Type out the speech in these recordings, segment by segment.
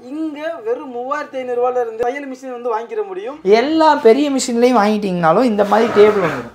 இங்க வெறும் மூவாயிரத்தி ஐநூறுரூவால இருந்து தையல் மிஷின் வந்து வாங்கிக்கிற முடியும் எல்லா பெரிய மிஷின்லேயும் வாங்கிட்டீங்கனாலும் இந்த மாதிரி டேபிள் வந்துடும்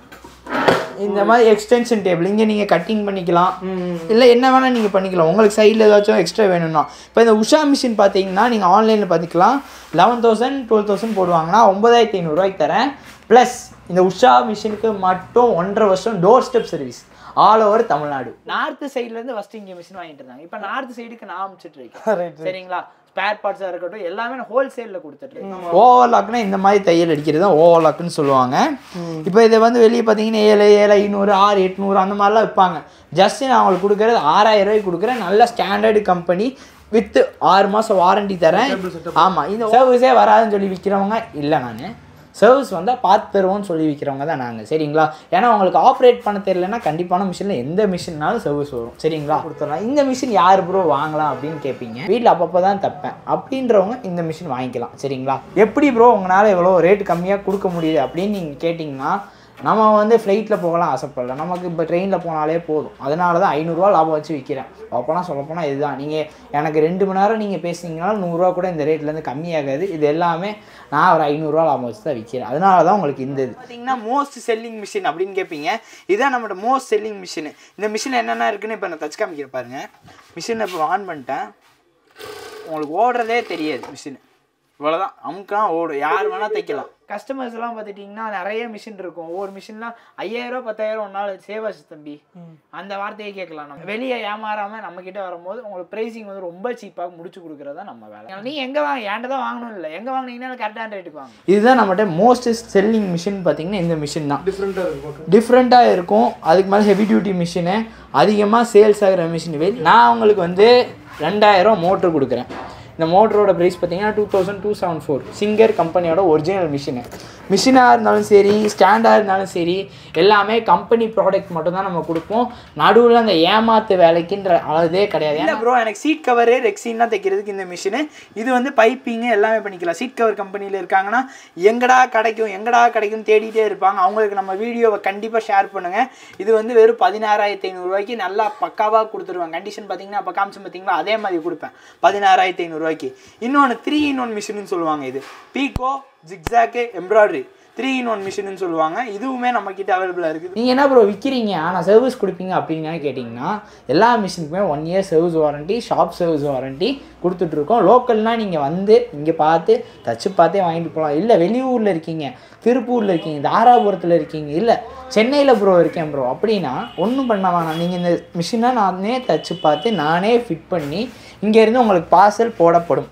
இந்த மாதிரி எக்ஸ்டென்ஷன் டேபிள் இங்கே நீங்கள் கட்டிங் பண்ணிக்கலாம் இல்லை என்ன வேணால் நீங்கள் பண்ணிக்கலாம் உங்களுக்கு சைடில் ஏதாச்சும் எக்ஸ்ட்ரா வேணும்னா இப்போ இந்த உஷா மிஷின் பார்த்தீங்கன்னா நீங்கள் ஆன்லைனில் பார்த்துக்கலாம் லெவன் தௌசண்ட் டுவெல் தௌசண்ட் போடுவாங்கன்னா ஒன்பதாயிரத்தி ஐநூறுரூவாய்க்கு தரேன் ப்ளஸ் இந்த உஷா மிஷினுக்கு மட்டும் ஒன்றரை வருஷம் door step service all over Tamil Nadu north சைட்லேருந்து ஃபஸ்ட்டு இங்கே மிஷின் வாங்கிட்டு இருந்தாங்க இப்போ நார்த்து சைடுக்கு நான் அமுச்சிட்டு இருக்கேன் சரிங்களா ஸ்பேர் பார்ட்ஸாக இருக்கட்டும் எல்லாமே நான் ஹோல்சேலில் கொடுத்துட்ருக்கேன் ஓவர்லாக்னா இந்த மாதிரி தையல் அடிக்கிறது தான் ஓவர்லாக்னு சொல்லுவாங்க இப்போ இதை வந்து வெளியே பார்த்தீங்கன்னா ஏழு ஏழு ஐநூறு ஆறு எட்நூறு அந்த மாதிரிலாம் விற்பாங்க ஜஸ்ட் நான் அவங்களுக்கு கொடுக்குறது ஆறாயிரம் ரூபாய்க்கு கொடுக்குறேன் நல்ல ஸ்டாண்டர்டு கம்பெனி வித் ஆறு மாதம் வாரண்டி தரேன் ஆமாம் இந்த சர்வீஸே வராதுன்னு சொல்லி விற்கிறவங்க இல்லை நான் சர்வீஸ் வந்தால் பார்த்து தருவோம்னு சொல்லி விற்கிறவங்க தான் நாங்கள் சரிங்களா ஏன்னா உங்களுக்கு ஆப்ரேட் பண்ண தெரியலன்னா கண்டிப்பான மிஷினில் எந்த மிஷின்னாலும் சர்வீஸ் வரும் சரிங்களா கொடுத்துடலாம் இந்த மிஷின் யார் ப்ரோ வாங்கலாம் அப்படின்னு கேட்பீங்க வீட்டில் அப்பப்போ தான் தப்பேன் அப்படின்றவங்க இந்த மிஷின் வாங்கிக்கலாம் சரிங்களா எப்படி ப்ரோ உங்களால் எவ்வளோ ரேட் கம்மியாக கொடுக்க முடியுது அப்படின்னு நீங்கள் கேட்டிங்கன்னா நம்ம வந்து ஃப்ளைட்டில் போகலாம் ஆசைப்படல நமக்கு இப்போ ட்ரெயினில் போனாலே போதும் அதனால தான் ஐநூறுரூவா லாபம் வச்சு விற்கிறேன் அப்போனா சொல்லப்போனால் இதுதான் நீங்கள் எனக்கு ரெண்டு மணி நேரம் நீங்கள் பேசுனீங்கன்னா நூறுரூவா கூட இந்த ரேட்லேருந்து கம்மியாகாது இது எல்லாமே நான் ஒரு ஐநூறுரூவா லாபம் வச்சு தான் விற்கிறேன் அதனால தான் உங்களுக்கு இந்த இது பார்த்தீங்கன்னா மோஸ்ட் செல்லிங் மிஷின் அப்படின்னு கேட்பீங்க இதுதான் நம்மளோட மோஸ்ட் செல்லிங் மிஷின் இந்த மிஷின் என்னென்ன இருக்குன்னு இப்போ நான் தச்சு காமிக்கிறேன் பாருங்க மிஷினை இப்போ ஆன் பண்ணிட்டேன் உங்களுக்கு ஓடுறதே தெரியாது மிஷின் இவ்வளோதான் அமுக்கலாம் ஓடும் யார் வேணால் தைக்கலாம் கஸ்டமர்ஸ் எல்லாம் பார்த்துட்டிங்கன்னா நிறைய மிஷின் இருக்கும் ஒவ்வொரு மிஷின்லாம் ஐயாயிரம் பத்தாயிரம் ஒரு நாள் சேவாச்சு தம்பி அந்த வார்த்தையை கேட்கலாம் நம்ம வெளியே ஏமாறாம நம்ம கிட்ட வரும்போது உங்களுக்கு பிரைசிங் வந்து ரொம்ப சீப்பாக முடிச்சு கொடுக்குறதா நம்ம வேலை நீ எங்க வாங்க ஏன்ட்ட தான் வாங்கணும் இல்லை எங்க வாங்கினீங்கன்னா கரெக்டான ரேட்டுக்கு வாங்க இதுதான் நம்மகிட்ட மோஸ்ட் செல்லிங் மிஷின் பார்த்தீங்கன்னா இந்த மிஷின் தான் டிஃப்ரெண்ட்டாக இருக்கும் டிஃப்ரெண்ட்டாக இருக்கும் அதுக்கு மேலே ஹெவி டியூட்டி மிஷினு அதிகமாக சேல்ஸ் ஆகிற மிஷின் வெளி நான் உங்களுக்கு வந்து ரெண்டாயிரம் மோட்ரு கொடுக்குறேன் இந்த மோட்டரோட ப்ரைஸ் பார்த்தீங்கன்னா two thousand two seven four Singer கம்பெனியோட ஒரிஜினல் மிஷினு மிஷினாக இருந்தாலும் சரி ஸ்டாண்டாக இருந்தாலும் சரி எல்லாமே கம்பெனி ப்ராடக்ட் மட்டும் தான் நம்ம கொடுப்போம் நடுவில் அந்த ஏமாத்து வேலைக்குன்ற அளவுதே கிடையாது ஏன்னா ப்ரோ எனக்கு சீட் கவரு ரெக்ஸின்லாம் தைக்கிறதுக்கு இந்த மிஷினு இது வந்து பைப்பிங்கு எல்லாமே பண்ணிக்கலாம் சீட் கவர் கம்பெனியில் இருக்காங்கன்னா எங்கடா கிடைக்கும் எங்கடா கிடைக்கும் தேடிட்டே இருப்பாங்க அவங்களுக்கு நம்ம வீடியோவை கண்டிப்பாக ஷேர் பண்ணுங்கள் இது வந்து வெறும் பதினாறாயிரத்தி ஐநூறுரூவாய்க்கு நல்லா பக்காவாக கொடுத்துருவாங்க கண்டிஷன் பார்த்தீங்கன்னா அப்போ காமிச்சு பார்த்தீங்களா அதே மாதிரி கொடுப்பேன் பதினாறாயிரத்தி ஐநூறுரூவாய்க்கு இன்னொன்று த்ரீ இன் ஒன் மிஷின்னு சொல்லுவாங்க இது pico zigzag embroidery three in one மிஷின்னு சொல்லுவாங்க இதுவுமே நம்ம கிட்ட அவைலபிளாக இருக்குது நீங்கள் என்ன ப்ரோ விற்கிறீங்க ஆனால் சர்வீஸ் கொடுப்பீங்க அப்படின்னு கேட்டிங்கன்னா எல்லா மிஷினுக்குமே one year service warranty shop service warranty கொடுத்துட்ருக்கோம் லோக்கல்னால் நீங்கள் வந்து இங்கே பார்த்து தச்சு பார்த்தே வாங்கிட்டு போகலாம் இல்லை வெளியூரில் இருக்கீங்க திருப்பூரில் இருக்கீங்க தாராபுரத்தில் இருக்கீங்க இல்லை சென்னையில் ப்ரோ இருக்கேன் ப்ரோ அப்படின்னா ஒன்றும் பண்ண வேணாம் நீங்கள் இந்த மிஷினை நானே தச்சு பார்த்து நானே ஃபிட் பண்ணி இங்கேருந்து உங்களுக்கு பார்சல் போடப்படும்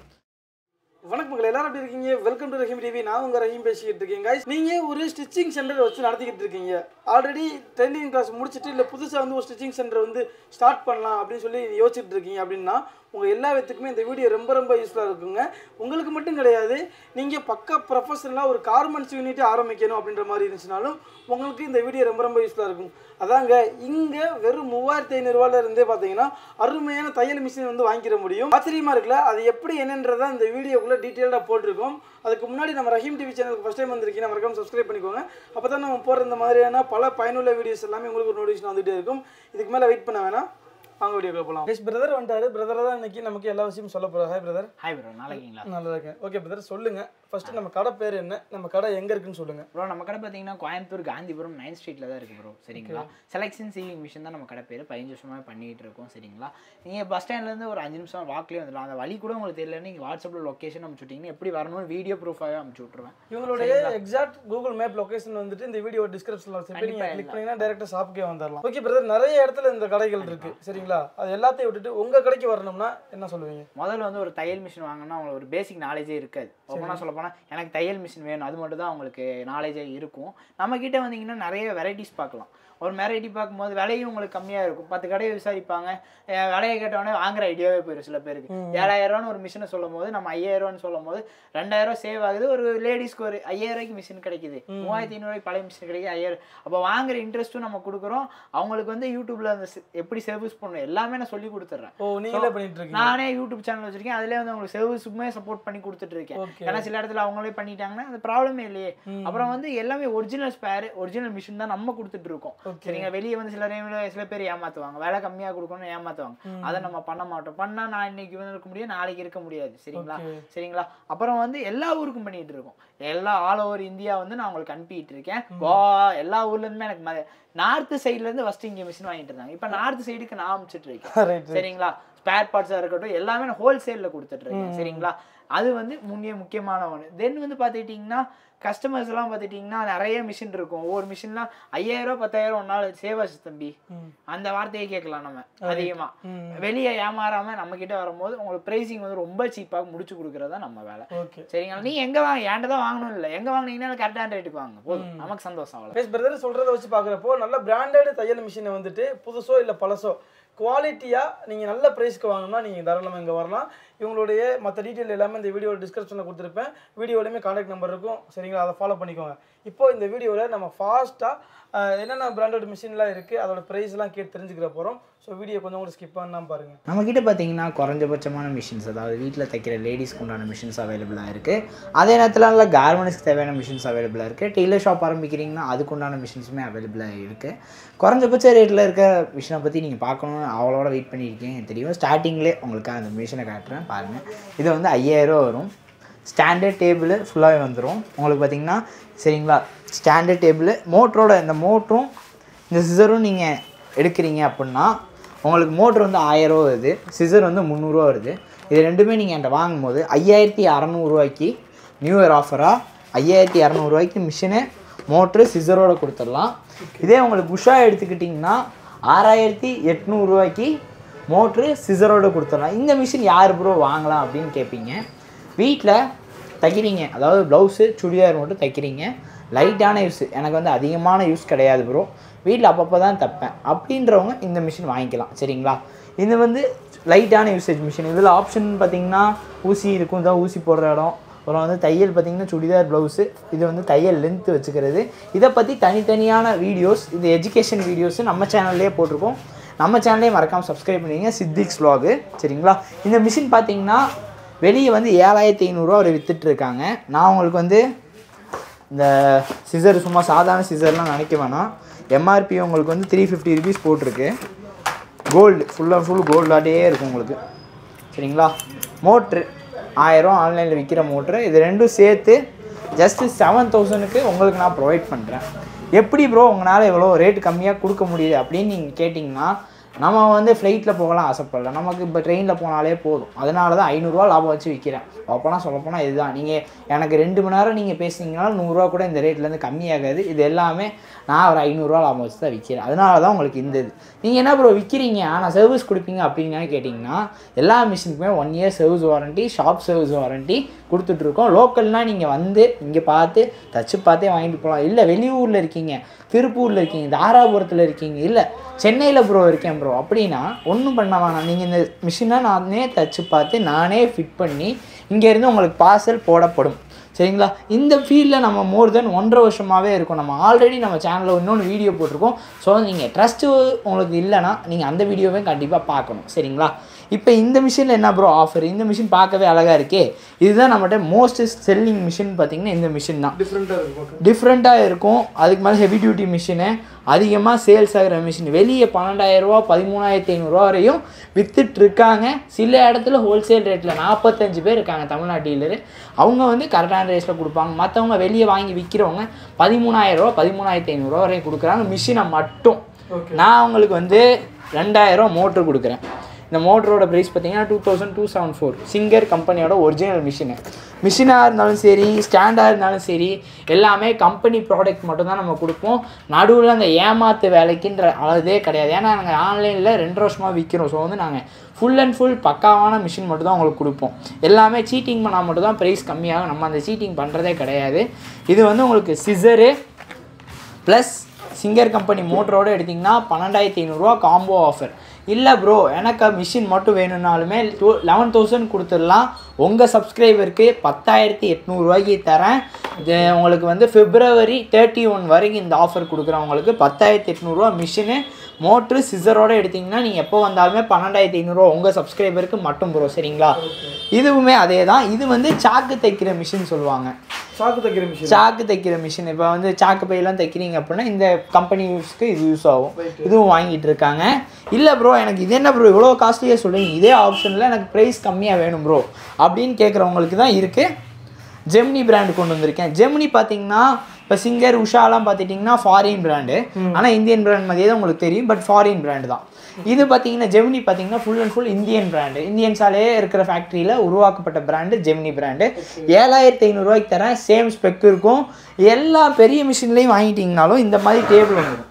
வணக்கம் மக்கள் எல்லாரும் எப்படி இருக்கீங்க வெல்கம் டு ரஹீம் டிவி நான் உங்க ரஹீம் பேசிக்கிட்டு இருக்கேன் guys நீங்க ஒரு ஸ்டிச்சிங் சென்டர் வச்சு நடத்திக்கிட்டு இருக்கீங்க ஆல்ரெடி ட்ரெண்டிங் கிளாஸ் முடிச்சுட்டு இல்லை புதுசாக வந்து ஒரு ஸ்டிச்சிங் சென்டர் வந்து ஸ்டார்ட் பண்ணலாம் அப்படின்னு சொல்லி யோசிச்சுட்டு இருக்கீங்க அப்படின்னா உங்க எல்லா விதத்துக்குமே இந்த வீடியோ ரொம்ப ரொம்ப யூஸ்ஃபுல்லாக இருக்குங்க உங்களுக்கு மட்டும் கிடையாது நீங்க பக்கா ப்ரொஃபஷனலாக ஒரு கார்மெண்ட்ஸ் யூனிட் ஆரம்பிக்கணும் அப்படின்ற மாதிரி இருந்துச்சுனாலும் உங்களுக்கு இந்த வீடியோ ரொம்ப ரொம்ப யூஸ்ஃபுல்லாக இருக்கும் அதாங்க இங்கே வெறும் மூவாயிரத்தி ஐநூறுரூவால இருந்தே பார்த்தீங்கன்னா அருமையான தையல் மிஷின் வந்து வாங்கிக்கிற முடியும் ஆச்சரியமா இருக்குல்ல அது எப்படி என்னன்றதை இந்த வீடியோக்குள்ளே டீட்டெயிலாக போட்டிருக்கோம் அதுக்கு முன்னாடி நம்ம ரஹீம் டிவி சேனலுக்கு ஃபஸ்ட் டைம் வந்திருக்கீங்க மறக்காம சப்ஸ்கிரைப் பண்ணிக்கோங்க அப்போ தான் நம்ம போகிற இந்த மாதிரியான பல பயனுள்ள வீடியோஸ் எல்லாமே உங்களுக்கு ஒரு நோட்டிஃபிகேஷன் வந்துகிட்டே இருக்கும் இதுக்கு மேலே வெயிட் பண்ண வேணாம் வாங்க வீடியோக்குள்ள போகலாம் எஸ் பிரதர் வந்துட்டாரு பிரதர் தான் இன்னைக்கு நமக்கு எல்லா விஷயமும் சொல்ல போகிறார் ஹாய் பிரதர் ஹாய் ப்ரோ நாளைக்குங்களா நல்லா இருக்கேன் ஓகே பிரதர் சொல்லுங்க ஃபர்ஸ்ட் நம்ம கடை பேர் என்ன நம்ம கடை எங்கே இருக்குன்னு சொல்லுங்க ப்ரோ நம்ம கடை பார்த்தீங்கன்னா கோயம்புத்தூர் காந்திபுரம் நைன் ஸ்ட்ரீட்டில் தான் இருக்குது ப்ரோ சரிங்களா செலெக்ஷன் சீவிங் மிஷின் தான் நம்ம கடை பேர் பதினஞ்சு வருஷமாக பண்ணிகிட்டு இருக்கோம் சரிங்களா நீங்கள் பஸ் ஸ்டாண்ட்லேருந்து ஒரு அஞ்சு நிமிஷம் வாக்லேயே வந்துடலாம் அந்த வழி கூட உங்களுக்கு தெரியல நீங்கள் வாட்ஸ்அப்பில் லொக்கேஷன் அனுப்பிச்சு விட்டிங்கன்னா எப்படி வரணும்னு வீடியோ ப்ரூஃபாகவே அனுப்பிச்சு விட்ருவேன் இவங்களுடைய எக்ஸாக்ட் கூகுள் மேப் லொகேஷன் வந்துட்டு இந்த வீடியோ டிஸ்கிரிப்ஷனில் வச்சிருப்பேன் நீங்கள் கிளிக் பண்ணீங்கன்னா டேரெக்டாக ஷாப்புக்கே வந்துடலாம் ஓகே பிரதர் நிறைய இடத்துல இந்த கடைகள் இருக்கு சரிங்களா அது எல்லாத்தையும் விட்டுட்டு உங்க கடைக்கு வரணும்னா என்ன சொல்லுவீங்க முதல்ல வந்து ஒரு தையல் மிஷின் வாங்கினா அவங்களுக்கு ஒரு பேசிக் நாலேஜே இருக்காது ஓப்பனாக சொல்ல போனால் எனக்கு தையல் மிஷின் வேணும் அது மட்டும் தான் அவங்களுக்கு நாலேஜே இருக்கும் நம்ம கிட்ட வந்தீங்கன்னா நிறைய வெரைட்டிஸ் பார்க்கலாம் ஒரு வெரைட்டி பார்க்கும்போது விலையும் உங்களுக்கு கம்மியாக இருக்கும் பத்து கடையை விசாரிப்பாங்க அஹ் விலையை கேட்டவொடனே வாங்குற ஐடியாவே போயிடும் சில பேருக்கு ஏழாயிரம் ரூபான்னு ஒரு மிஷினை சொல்லும் போது நம்ம ஐயாயிரம் ரூபான்னு சொல்லும் போது ரெண்டாயிரம் சேவ் ஆகுது ஒரு லேடிஸ்க்கு ஒரு ஐயாயிரம் ரூபாய்க்கு மிஷின் கிடைக்குது மூவாயிரத்தி ஐநூறுவாய்க்கு பழைய மிஷின் கிடைக்குது ஐயாயிரம் அப்போ வாங்குற இன்ட்ரெஸ்ட்டும் நம்ம கொடுக்குறோம் அவங்களுக்கு வந்து யூடியூப்ல அந்த se- எப்படி சர்வீஸ் பண்ணணும் பண்ணணும் எல்லாமே நான் சொல்லி கொடுத்துட்றேன் ஓ நீங்களே பண்ணிட்டு இருக்கீங்க நானே யூடியூப் சேனல் வச்சிருக்கேன் அதுலேயே வந்து உங்களுக்கு சர்வீஸுமே சப்போர்ட் பண்ணி கொடுத்துட்டு இருக்கேன் ஓகே ஏன்னா சில இடத்துல அவங்களே பண்ணிட்டாங்கன்னா அந்த ப்ராப்ளமே இல்லையே ம். அப்புறம் வந்து எல்லாமே ஒரிஜினல் ஸ்பேர் ஒரிஜினல் மிஷின் தான் நம்ம கொடுத்துட்டு இருக்கோம் ஓகே சரிங்க வெளியே வந்து சில டைம்ல சில பேர் ஏமாத்துவாங்க விலை கம்மியா கொடுக்கணும்னு ஏமாத்துவாங்க ம். அதை நம்ம பண்ண மாட்டோம் பண்ணா நான் இன்னைக்கு வந்து இருக்க முடியும் நாளைக்கு இருக்க முடியாது சரிங்களா ஓகே சரிங்களா அப்புறம் வந்து எல்லா ஊருக்கும் பண்ணிட்டு இருக்கோம் எல்லா ஆல் ஓவர் இந்தியா வந்து நான் உங்களுக்கு அனுப்பிட்டு இருக்கேன் கோவா எல்லா ஊர்ல இருந்துமே எனக்கு நார்த் சைடுல இருந்து ஃபர்ஸ்ட் இங்க மிஷின் வாங்கிட்டு இருந்தாங்க இப்போ நார்த் சைடுக்கு நான் அனுப்பிச்சிட்டு இருக்கேன் ரைட் சரிங்களா ஸ்பேர் பார்ட்ஸாக இருக்கட்டும் எல்லாமே நான் ஹோல்சேலில் கொடுத்துட்ருக்கேன் சரிங்களா அது வந்து முக்கிய முக்கியமான ஒன்று தென் வந்து பார்த்துக்கிட்டிங்கன்னா கஸ்டமர்ஸ் எல்லாம் பார்த்துட்டிங்கன்னா நிறைய மிஷின் இருக்கும் ஒவ்வொரு மிஷின்லாம் ஐயாயிரம் பத்தாயிரம் ஒரு நாள் சேவாச்சு தம்பி ம் அந்த வார்த்தையை கேட்கலாம் நம்ம அதிகமாக ம் வெளியே ஏமாறாம நம்ம கிட்ட வரும்போது உங்களுக்கு ப்ரைஸிங் வந்து ரொம்ப சீப்பாக முடிச்சு கொடுக்குறது தான் நம்ம வேலை ஓகே சரிங்களா நீ எங்க வாங்க ஏன்ட்ட தான் வாங்கணும் இல்லை எங்க வாங்குனீங்கன்னா கரெக்டான ரேட்டுக்கு வாங்க போதும் நமக்கு சந்தோஷம் அவ்வளோ பேஸ் பிரதர் சொல்கிறத வச்சு பார்க்குறப்போ நல்ல பிராண்டட் தையல் மிஷினை வந்துட்டு புதுசோ இல்லை பழசோ குவாலிட்டியாக நீங்கள் நல்ல ப்ரைஸ்க்கு வாங்கணும்னா நீங்கள் தாராளமாக இங்கே வரலாம் இவங்களுடைய மற்ற டீட்டெயில் எல்லாமே இந்த வீடியோ டிஸ்கிரிப்ஷனில் கொடுத்துருப்பேன் வீடியோலையுமே காண்டாக்ட் நம்பர் இருக்கும் சரிங்களா அதை ஃபாலோ பண்ணிக்கோங்க இப்போ இந்த வீடியோவில் நம்ம ஃபாஸ்ட்டாக என்னென்ன பிராண்டட் மிஷின்லாம் இருக்குது அதோட ப்ரைஸ்லாம் கேட்டு தெரிஞ்சுக்கிற போகிறோம் ஸோ வீடியோ கொஞ்சம் கூட ஸ்கிப் பண்ணாம பாருங்கள் நம்மக்கிட்ட பார்த்தீங்கன்னா குறைஞ்சபட்சமான மிஷின்ஸ் அதாவது வீட்டில் தைக்கிற லேடிஸ்க்கு உண்டான மிஷின்ஸ் அவைலபிளாக இருக்குது அதே நேரத்தில் நல்ல கார்மெண்ட்ஸ்க்கு தேவையான மிஷின்ஸ் அவைலபிளாக இருக்குது டெய்லர் ஷாப் ஆரம்பிக்கிறீங்கன்னா அதுக்கு உண்டான மிஷின்ஸுமே அவைலபிளாக இருக்குது குறைஞ்சபட்ச ரேட்டில் இருக்க மிஷினை பற்றி நீங்கள் பார்க்கணும்னு அவ்வளோட வெயிட் பண்ணியிருக்கீங்க எனக்கு தெரியும் ஸ்டார்டிங்லேயே உங்களுக்கு அந்த மிஷினை காட்டுறேன் பாருங்கள் இது வந்து ஐயாயிரம் வரும் ஸ்டாண்டர்ட் டேபிள் ஃபுல்லாகவே வந்துடும் உங்களுக்கு பார்த்தீங்கன்னா சரிங்களா ஸ்டாண்டர்ட் டேபிள் மோட்டரோட இந்த மோட்டரும் இந்த சிசரும் நீங்கள் எடுக்கிறீங்க அப்படின்னா உங்களுக்கு மோட்ரு வந்து ஆயிரரூவா வருது சிசர் வந்து முந்நூறுரூவா வருது இது ரெண்டுமே நீங்கள் என்கிட்ட வாங்கும்போது ஐயாயிரத்தி அறநூறுவாய்க்கு நியூ இயர் ஆஃபராக ஐயாயிரத்தி இரநூறுவாய்க்கு மிஷினு மோட்ரு சிசரோட கொடுத்துடலாம் இதே உங்களுக்கு உஷா எடுத்துக்கிட்டிங்கன்னா ஆறாயிரத்தி எட்நூறுரூவாய்க்கு மோட்ரு சிசரோட கொடுத்துடலாம் இந்த மிஷின் யார் ப்ரோ வாங்கலாம் அப்படின்னு கேட்பீங்க வீட்டில் தைக்கிறீங்க அதாவது ப்ளவுஸு சுடிதார் மட்டும் தைக்கிறீங்க லைட்டான யூஸ் எனக்கு வந்து அதிகமான யூஸ் கிடையாது ப்ரோ வீட்டில் அப்பப்போ தான் தைப்பேன் அப்படின்றவங்க இந்த மிஷின் வாங்கிக்கலாம் சரிங்களா இது வந்து லைட்டான யூசேஜ் மிஷின் இதில் ஆப்ஷன் பார்த்தீங்கன்னா ஊசி இருக்கும் இதான் ஊசி போடுற இடம் அப்புறம் வந்து தையல் பார்த்தீங்கன்னா சுடிதார் ப்ளவுஸு இது வந்து தையல் லென்த்து வச்சுக்கிறது இதை பற்றி தனித்தனியான வீடியோஸ் இது எஜுகேஷன் வீடியோஸ் நம்ம சேனல்லே போட்டிருக்கோம் நம்ம சேனலே மறக்காமல் சப்ஸ்கிரைப் பண்ணிங்க சித்திக்ஸ் vlog சரிங்களா இந்த மிஷின் பார்த்தீங்கன்னா வெளியே வந்து ஏழாயிரத்தி ஐநூறுரூவா அவர் வித்துட்டு இருக்காங்க நான் உங்களுக்கு வந்து இந்த சிசர் சும்மா சாதாரண சிசர்லாம் நினைக்க வேணாம் எம்ஆர்பி உங்களுக்கு வந்து த்ரீ ஃபிஃப்டி ருபீஸ் போட்டிருக்கு கோல்டு ஃபுல் அண்ட் ஃபுல் கோல்டாட்டே இருக்கும் உங்களுக்கு சரிங்களா மோட்ரு ஆயிரம் ஆன்லைனில் விற்கிற மோட்ரு இது ரெண்டும் சேர்த்து ஜஸ்ட்டு செவன் தௌசண்ட்க்கு உங்களுக்கு நான் ப்ரொவைட் பண்ணுறேன் எப்படி ப்ரோ உங்களால் எவ்வளோ ரேட் கம்மியாக கொடுக்க முடியுது அப்படின்னு நீங்கள் கேட்டிங்கன்னா நம்ம வந்து ஃப்ளைட்டில் போகலாம் ஆசைப்படல நமக்கு இப்போ ட்ரெயினில் போனாலே போதும் அதனால தான் ஐநூறுரூவா லாபம் வச்சு விற்கிறேன் அப்போனா சொல்லப்போனால் இதுதான் நீங்கள் எனக்கு ரெண்டு மணி நேரம் நீங்கள் பேசுனீங்கன்னா நூறுரூவா கூட இந்த ரேட்லேருந்து கம்மியாகாது இது எல்லாமே நான் ஒரு ஐநூறுரூவா லாபம் வச்சு தான் விற்கிறேன் அதனால தான் உங்களுக்கு இந்த இது நீங்கள் என்ன ப்ரோ விற்கிறீங்க ஆனால் சர்வீஸ் கொடுப்பீங்க அப்படின்னு கேட்டிங்கன்னா எல்லா மிஷினுக்குமே one year service warranty shop service warranty கொடுத்துட்ருக்கோம் லோக்கல்னால் நீங்கள் வந்து இங்கே பார்த்து தச்சு பார்த்தே வாங்கிட்டு போகலாம் இல்லை வெளியூரில் இருக்கீங்க திருப்பூரில் இருக்கீங்க தாராபுரத்தில் இருக்கீங்க இல்லை சென்னையில் ப்ரோ இருக்கேன் ப்ரோ அப்படின்னா ஒன்றும் பண்ண வேணாம் நீங்கள் இந்த மிஷினை நானே தச்சு பார்த்து நானே ஃபிட் பண்ணி இங்கேருந்து உங்களுக்கு பார்சல் போடப்படும் சரிங்களா இந்த ஃபீல்டில் நம்ம மோர் தென் ஒன்றரை வருஷமாகவே இருக்கும் நம்ம ஆல்ரெடி நம்ம சேனலில் இன்னொன்று வீடியோ போட்டிருக்கோம் ஸோ நீங்கள் ட்ரஸ்ட்டு உங்களுக்கு இல்லைன்னா நீங்கள் அந்த வீடியோவே கண்டிப்பாக பார்க்கணும் சரிங்களா இப்போ இந்த மிஷினில் என்ன ப்ரோ ஆஃபர் இந்த மிஷின் பார்க்கவே அழகாக இருக்கே இதுதான் நம்மகிட்ட மோஸ்ட் செல்லிங் மிஷின் பார்த்தீங்கன்னா இந்த மிஷின் தான் டிஃப்ரெண்ட்டாக இருக்கும் டிஃப்ரெண்ட்டாக இருக்கும் அதுக்கு மேலே ஹெவி டியூட்டி மிஷினு அதிகமாக சேல்ஸ் ஆகிற மிஷின் வெளியே பன்னெண்டாயிரரூவா பதிமூணாயிரத்தி ஐநூறுரூவா வரையும் வித்துட்டு இருக்காங்க சில இடத்துல ஹோல்சேல் ரேட்டில் நாற்பத்தஞ்சு பேர் இருக்காங்க தமிழ்நாட்டு டீலரு அவங்க வந்து கரெக்டான ரேட்டில் கொடுப்பாங்க மற்றவங்க வெளியே வாங்கி விற்கிறவங்க பதிமூணாயிரரூவா பதிமூணாயிரத்தி ஐநூறுரூவா வரையும் கொடுக்குறாங்க மிஷினை மட்டும் ஓகே நான் உங்களுக்கு வந்து ரெண்டாயிரம் மோட்ரு கொடுக்குறேன் இந்த மோட்டரோட ப்ரைஸ் பார்த்தீங்கன்னா two thousand two seven four Singer கம்பெனியோட ஒரிஜினல் மிஷினு மிஷினாக இருந்தாலும் சரி ஸ்டாண்டாக இருந்தாலும் சரி எல்லாமே கம்பெனி ப்ராடக்ட் மட்டும் தான் நம்ம கொடுப்போம் நடுவில் அந்த ஏமாத்து வேலைக்குன்ற அளதே கிடையாது ஏன்னா நாங்கள் ஆன்லைனில் ரெண்டு வருஷமாக விற்கிறோம் ஸோ வந்து நாங்கள் ஃபுல் அண்ட் ஃபுல் பக்காவான மிஷின் மட்டும் தான் உங்களுக்கு கொடுப்போம் எல்லாமே சீட்டிங் பண்ணால் மட்டும் தான் ப்ரைஸ் கம்மியாகும் நம்ம அந்த சீட்டிங் பண்ணுறதே கிடையாது இது வந்து உங்களுக்கு சிசரு ப்ளஸ் சிங்கர் கம்பெனி மோட்டரோடு எடுத்திங்கன்னா பன்னெண்டாயிரத்தி ஐநூறுரூவா காம்போ ஆஃபர் இல்லை ப்ரோ எனக்கு மிஷின் மட்டும் வேணும்னாலுமே டூ லெவன் தௌசண்ட் கொடுத்துடலாம் உங்கள் சப்ஸ்கிரைபருக்கு பத்தாயிரத்தி எட்நூறுவாய்க்கு தரேன் இது உங்களுக்கு வந்து பிப்ரவரி தேர்ட்டி ஒன் வரைக்கும் இந்த ஆஃபர் கொடுக்குறவங்களுக்கு பத்தாயிரத்தி எட்நூறுரூவா மிஷினு மோட்ரு சிசரோட எடுத்தீங்கன்னா நீங்கள் எப்போ வந்தாலுமே பன்னெண்டாயிரத்தி ஐநூறுரூவா உங்கள் சப்ஸ்கிரைபருக்கு மட்டும் ப்ரோ சரிங்களா இதுவுமே அதே தான் இது வந்து சாக்கு தைக்கிற மிஷின் சொல்லுவாங்க சாக்கு தைக்கிற மிஷின் சாக்கு தைக்கிற மிஷின் இப்போ வந்து சாக்கு பையெல்லாம் தைக்கிறீங்க அப்படின்னா இந்த கம்பெனி யூஸ்க்கு இது யூஸ் ஆகும் இதுவும் வாங்கிட்டு இருக்காங்க இல்லை ப்ரோ எனக்கு இது என்ன ப்ரோ இவ்வளோ காஸ்ட்லியாக சொல்கிறீங்க இதே ஆப்ஷனில் எனக்கு ப்ரைஸ் கம்மியாக வேணும் ப்ரோ அப்படின்னு கேட்குறவங்களுக்கு தான் இருக்குது ஜெமினி பிராண்ட் கொண்டு வந்திருக்கேன் ஜெமினி பார்த்தீங்கன்னா இப்போ சிங்கர் உஷாலாம் பார்த்துட்டிங்கன்னா ஃபாரின் பிராண்டு ஆனால் இந்தியன் பிராண்ட் மாதிரியே தான் உங்களுக்கு தெரியும் பட் ஃபாரின் பிராண்டு தான் இது பார்த்தீங்கன்னா ஜெமினி பார்த்தீங்கன்னா full and full Indian brand இந்தியன்ஸாலே இருக்கிற ஃபேக்ட்ரியில் உருவாக்கப்பட்ட பிராண்டு ஜெமினி பிராண்டு ஏழாயிரத்தி ஐநூறுரூவாய்க்கு தரேன் சேம் ஸ்பெக் இருக்கும் எல்லா பெரிய மிஷின்லேயும் வாங்கிட்டீங்கனாலும் இந்த மாதிரி டேபிள் வந்துடும்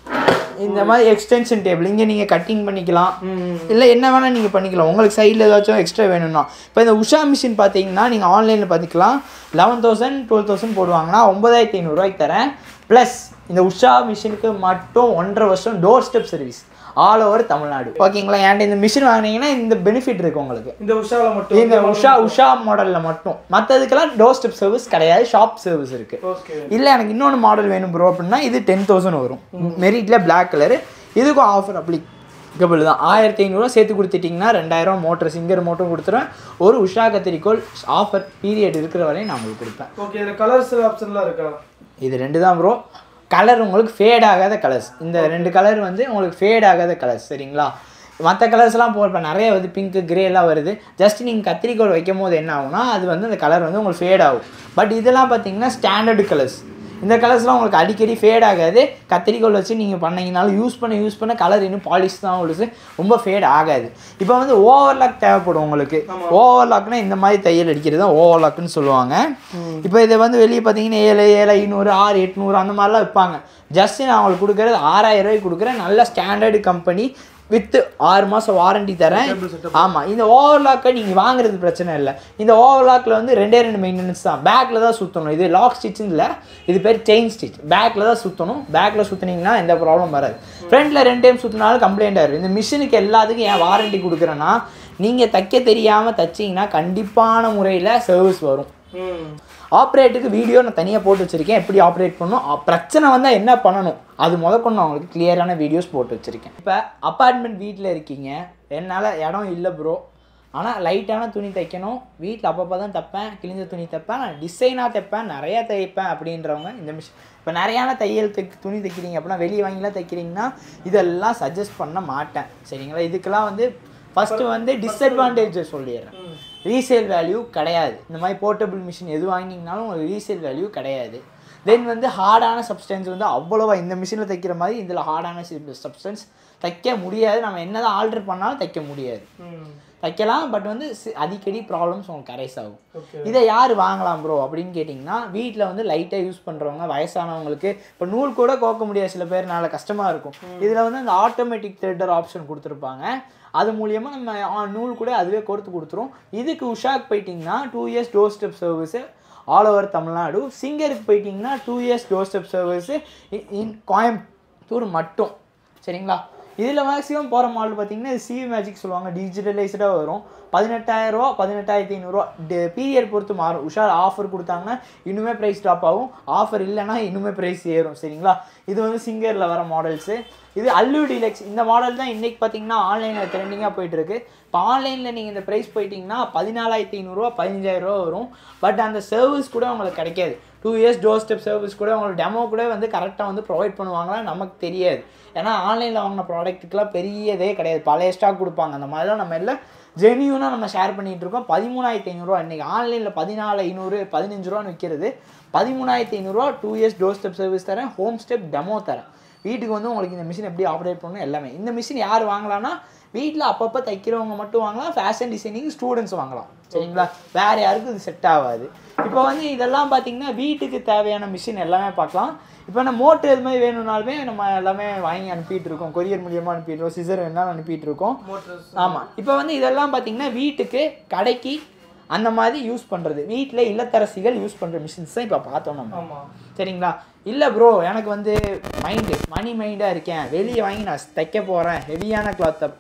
இந்த மாதிரி எக்ஸ்டென்ஷன் டேபிள் இங்கே நீங்கள் கட்டிங் பண்ணிக்கலாம் இல்லை என்ன வேணால் நீங்கள் பண்ணிக்கலாம் உங்களுக்கு சைடில் ஏதாச்சும் எக்ஸ்ட்ரா வேணும்னா இப்போ இந்த உஷா மிஷின் பார்த்தீங்கன்னா நீங்கள் ஆன்லைனில் பார்த்துக்கலாம் லெவன் தௌசண்ட் டுவெல் தௌசண்ட் போடுவாங்கன்னா ஒன்பதாயிரத்தி ஐநூறுரூவாய்க்கு தரேன் ப்ளஸ் இந்த உஷா மிஷினுக்கு மட்டும் ஒன்றரை வருஷம் door step service all over Tamil Nadu ஓகேங்களா ஏன்ட்டு இந்த மிஷின் வாங்கினீங்கன்னா இந்த பெனிஃபிட் இருக்குது உங்களுக்கு இந்த உஷால மட்டும் இந்த உஷா உஷா மாடலில் மட்டும் மற்றதுக்கெல்லாம் டோர் ஸ்டெப் சர்வீஸ் கிடையாது ஷாப் சர்வீஸ் இருக்குது ஓகே இல்லை எனக்கு இன்னொன்று மாடல் வேணும் ப்ரோ அப்படின்னா இது டென் தௌசண்ட் வரும் மெரிட்டில் பிளாக் கலரு இதுக்கும் ஆஃபர் அப்ளிகபிள் தான் ஆயிரத்தி ஐநூறுரூவா சேர்த்து கொடுத்துட்டிங்கன்னா ரெண்டாயிரம் மோட்டர் சிங்கர் மோட்டரும் கொடுத்துருவேன் ஒரு உஷா கத்திரிக்கோள் ஆஃபர் பீரியட் இருக்கிற வரையும் நான் உங்களுக்கு கொடுப்பேன் ஓகே இதுல கலர்ஸ் ஆப்ஷன்லாம் இருக்கா இது ரெண்டு தான் ப்ரோ கலர் உங்களுக்கு ஃபேட் ஆகாத கலர்ஸ் இந்த ரெண்டு கலர் வந்து உங்களுக்கு ஃபேட் ஆகாத கலர்ஸ் சரிங்களா மற்ற கலர்ஸ்லாம் போ இப்போ நிறைய வந்து பிங்க்கு கிரே எல்லாம் வருது ஜஸ்ட் நீங்கள் கத்திரிக்கோள் வைக்கும் போது என்ன ஆகும்னா அது வந்து அந்த கலர் வந்து உங்களுக்கு ஃபேட் ஆகும் பட் இதெல்லாம் பார்த்தீங்கன்னா ஸ்டாண்டர்டு கலர்ஸ் இந்த கலர்ஸ்லாம் உங்களுக்கு அடிக்கடி ஃபேட் ஆகாது கத்திரிக்கோள் வச்சு நீங்கள் பண்ணீங்கனாலும் யூஸ் பண்ண யூஸ் பண்ண கலர் இன்னும் பாலிஷ் தான் உங்களுக்கு ரொம்ப ஃபேட் ஆகாது இப்போ வந்து ஓவர்லாக் தேவைப்படும் உங்களுக்கு ஓவர்லாக்னா இந்த மாதிரி தையல் அடிக்கிறது தான் ஓவர்லாக்னு சொல்லுவாங்க இப்போ இதை வந்து வெளியே பார்த்தீங்கன்னா ஏழு ஏழு ஐநூறு ஆறு எட்நூறு அந்த மாதிரிலாம் விற்பாங்க ஜஸ்ட் நான் அவங்களுக்கு கொடுக்குறது ஆறாயிரம் ரூபாய்க்கு கொடுக்குறேன் நல்ல ஸ்டாண்டர்டு கம்பெனி வித்து ஆறு மாதம் வாரண்டி தரேன் ஆமாம் இந்த ஓவர்லாக்கை நீங்கள் வாங்குறது பிரச்சனை இல்லை இந்த ஓவர்லாக்கில் வந்து ரெண்டே ரெண்டு மெயின்டெனன்ஸ் தான் பேக்கில் தான் சுற்றணும் இது லாக் ஸ்டிச்சுன்னு இல்லை இது பேர் செயின் ஸ்டிச் பேக்கில் தான் சுற்றணும் பேக்கில் சுற்றினீங்கன்னா எந்த ப்ராப்ளம் வராது ஃப்ரண்ட்டில் ரெண்டு டைம் சுற்றினாலும் கம்ப்ளைண்ட் ஆயிரும் இந்த மிஷினுக்கு எல்லாத்துக்கும் ஏன் வாரண்டி கொடுக்குறேன்னா நீங்கள் தைக்க தெரியாமல் தைச்சிங்கன்னா கண்டிப்பான முறையில் சர்வீஸ் வரும் ம் ஆப்ரேட்டுக்கு வீடியோ நான் தனியாக போட்டு வச்சுருக்கேன் எப்படி ஆப்ரேட் பண்ணணும் அ- பிரச்சனை வந்தால் என்ன பண்ணணும் அது முதற்கொண்டு நான் உங்களுக்கு கிளியரான வீடியோஸ் போட்டு வச்சுருக்கேன் இப்போ அப்பார்ட்மெண்ட் வீட்டில் இருக்கீங்க என்னால் இடம் இல்லை ப்ரோ ஆனால் லைட்டான துணி தைக்கணும் வீட்டில் அப்பப்போ தான் தைப்பேன் கிழிஞ்ச துணி தைப்பேன் நான் டிசைனாக தைப்பேன் நிறையா தைப்பேன் அப்படின்றவங்க இந்த மிஷின் இப்போ நிறையான தையல் தைக் துணி தைக்கிறீங்க அப்படின்னா வெளியே வாங்கிலாம் தைக்கிறீங்கன்னா இதெல்லாம் சஜஸ்ட் பண்ண மாட்டேன் சரிங்களா இதுக்கெல்லாம் வந்து ஃபஸ்ட்டு வந்து டிஸ்அட்வான்டேஜ் சொல்லிடுறேன் ரீசேல் வேல்யூ கிடையாது இந்த மாதிரி போர்ட்டபிள் மிஷின் எது வாங்கினீங்கனாலும் உங்களுக்கு ரீசேல் வேல்யூ கிடையாது தென் வந்து ஹார்டான சப்ஸ்டன்ஸ் வந்து அவ்வளோவா இந்த மிஷினில் தைக்கிற மாதிரி இதில் ஹார்டான சப்ஸ்டன்ஸ் தைக்க முடியாது நம்ம என்னதான் ஆல்டர் பண்ணாலும் தைக்க முடியாது ம் தைக்கலாம் பட் வந்து சி- அடிக்கடி ப்ராப்ளம்ஸ் உங்களுக்கு கரைஸ் ஆகும் ஓகே இதை யார் வாங்கலாம் ப்ரோ அப்படின்னு கேட்டிங்கன்னா வீட்டில் வந்து லைட்டாக யூஸ் பண்ணுறவங்க வயசானவங்களுக்கு இப்போ நூல் கூட கோக்க முடியாது சில பேர்னால கஷ்டமாக இருக்கும் இதில் வந்து அந்த ஆட்டோமேட்டிக் த்ரெட்டர் ஆப்ஷன் கொடுத்துருப்பாங்க அது மூலியமாக நம்ம ஆ, நூல் கூட அதுவே கொடுத்து கொடுத்துரும் இதுக்கு உஷாக்கு போயிட்டிங்கன்னா two years door step service all over Tamil Nadu சிங்கருக்கு போயிட்டிங்கன்னா two years door step service in Coimbatore மட்டும் சரிங்களா இதில் மேக்ஸிமம் போகிற மாடல் பார்த்தீங்கன்னா இது சிவி மேஜிக் சொல்லுவாங்க டிஜிட்டலைஸ்டாக வரும் பதினெட்டாயிரரூவா பதினெட்டாயிரத்தி ஐநூறுரூவா பீரியட் பொறுத்து மாறும் உஷார் ஆஃபர் கொடுத்தாங்கன்னா இன்னுமே ப்ரைஸ் ட்ராப் ஆகும் ஆஃபர் இல்லைன்னா இன்னுமே ப்ரைஸ் ஏறும் சரிங்களா இது வந்து சிங்கரில் வர மாடல்ஸு இது அல்லு டிலக்ஸ் இந்த மாடல் தான் இன்றைக்கி பார்த்தீங்கன்னா ஆன்லைனில் ட்ரெண்டிங்காக போயிட்டுருக்கு இப்போ ஆன்லைனில் நீங்கள் இந்த ப்ரைஸ் போயிட்டீங்கன்னா பதினாலாயிரத்தி ஐநூறுரூவா பதினஞ்சாயிரரூவா வரும் பட் அந்த சர்வீஸ் கூட உங்களுக்கு கிடைக்காது two years door step service கூட உங்களுக்கு டெமோ கூட வந்து கரெக்டாக வந்து ப்ரொவைட் பண்ணுவாங்களா நமக்கு தெரியாது ஏன்னா ஆன்லைனில் வாங்கின ப்ராடக்ட்டுக்கெலாம் பெரிய இதே கிடையாது பழைய ஸ்டாக் கொடுப்பாங்க அந்த மாதிரிலாம் நம்ம எல்லாம் ஜெனியூனாக நம்ம ஷேர் பண்ணிகிட்டு இருக்கோம் பதிமூணாயிரத்தி ஐநூறுரூவா இன்றைக்கி ஆன்லைனில் பதினாலு ஐநூறு பதினஞ்சு ரூபான்னு விற்கிறது பதிமூணாயிரத்தி ஐநூறுரூவா two years door step service தரேன் ஹோம் ஸ்டெப் டெமோ தரேன் வீட்டுக்கு வந்து உங்களுக்கு இந்த மிஷின் எப்படி ஆப்ரேட் பண்ணணும் எல்லாமே இந்த மிஷின் யார் வாங்கலாம்னா வீட்டில் அப்பப்போ தைக்கிறவங்க மட்டும் வாங்கலாம் ஃபேஷன் டிசைனிங் ஸ்டூடெண்ட்ஸ் வாங்கலாம் சரிங்களா வேறு யாருக்கும் இது செட் ஆகாது இப்போ வந்து இதெல்லாம் பார்த்தீங்கன்னா வீட்டுக்கு தேவையான மிஷின் எல்லாமே பார்க்கலாம் இப்போ நம்ம மோட்டர் இது மாதிரி வேணும்னாலுமே நம்ம எல்லாமே வாங்கி அனுப்பிட்டு இருக்கோம் கொரியர் மூலியமாக அனுப்பிடுறோம் சிசர் வேணாலும் அனுப்பிட்டு இருக்கோம் மோட்டர்ஸ் ஆமாம் இப்போ வந்து இதெல்லாம் பார்த்தீங்கன்னா வீட்டுக்கு கடைக்கு அந்த மாதிரி யூஸ் பண்ணுறது வீட்டில் இல்லத்தரசிகள் யூஸ் பண்ணுற மிஷின்ஸ் தான் இப்போ பார்த்தோம் நம்ம ஆமாம் சரிங்களா இல்லை ப்ரோ எனக்கு வந்து மைண்டு மணி மைண்டாக இருக்கேன் வெளியே வாங்கி நான் தைக்க போகிறேன் ஹெவியான கிளாத் தைப்பேன்